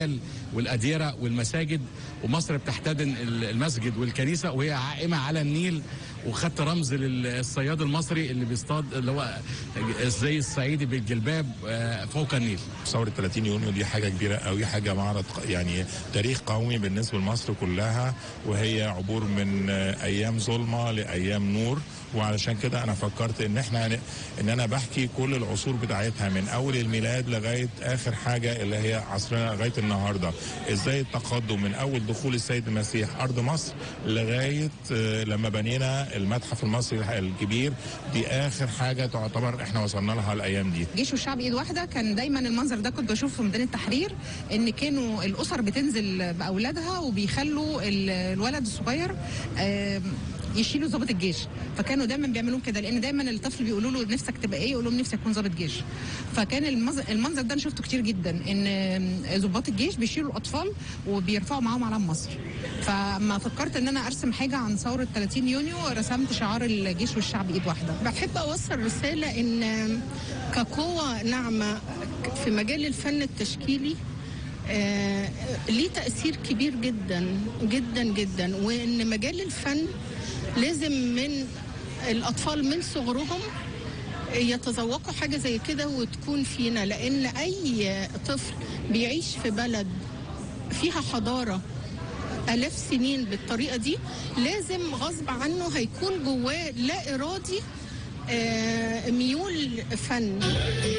والأديرة والمساجد ومصر بتحتضن المسجد والكنيسة وهي عائمة على النيل وخدت رمز للصياد المصري اللي بيصطاد اللي هو زي الصعيدي بالجلباب فوق النيل ثورة 30 يونيو دي حاجة كبيرة قوي حاجة معرض يعني تاريخ قومي بالنسبة لمصر كلها وهي عبور من أيام ظلمة لأيام نور وعلشان كده انا فكرت ان احنا ان انا بحكي كل العصور بتاعتها من اول الميلاد لغايه اخر حاجه اللي هي عصرنا لغايه النهارده ازاي التقدم من اول دخول السيد المسيح ارض مصر لغايه لما بنينا المتحف المصري الكبير دي اخر حاجه تعتبر احنا وصلنا لها الايام دي جيش والشعب ايد واحده كان دايما المنظر ده كنت بشوفه في ميدان التحرير ان كانوا الاسر بتنزل باولادها وبيخلوا الولد الصغير يشيلوا ضابط الجيش فكانوا دايما بيعملوا كده لان دايما الطفل بيقولوا له نفسك تبقى ايه يقول لهم نفسي اكون ضابط جيش فكان المنظر ده انا شفته كتير جدا ان ضباط الجيش بيشيلوا الاطفال وبيرفعوا معاهم علم مصر فما فكرت ان انا ارسم حاجه عن ثوره 30 يونيو رسمت شعار الجيش والشعب ايد واحده بحب اوصل رساله ان كقوه ناعمه في مجال الفن التشكيلي آه ليه تأثير كبير جدا جدا جدا وإن مجال الفن لازم من الأطفال من صغرهم يتذوقوا حاجة زي كده وتكون فينا لأن أي طفل بيعيش في بلد فيها حضارة آلاف سنين بالطريقة دي لازم غصب عنه هيكون جواه لا إرادي آه ميول فن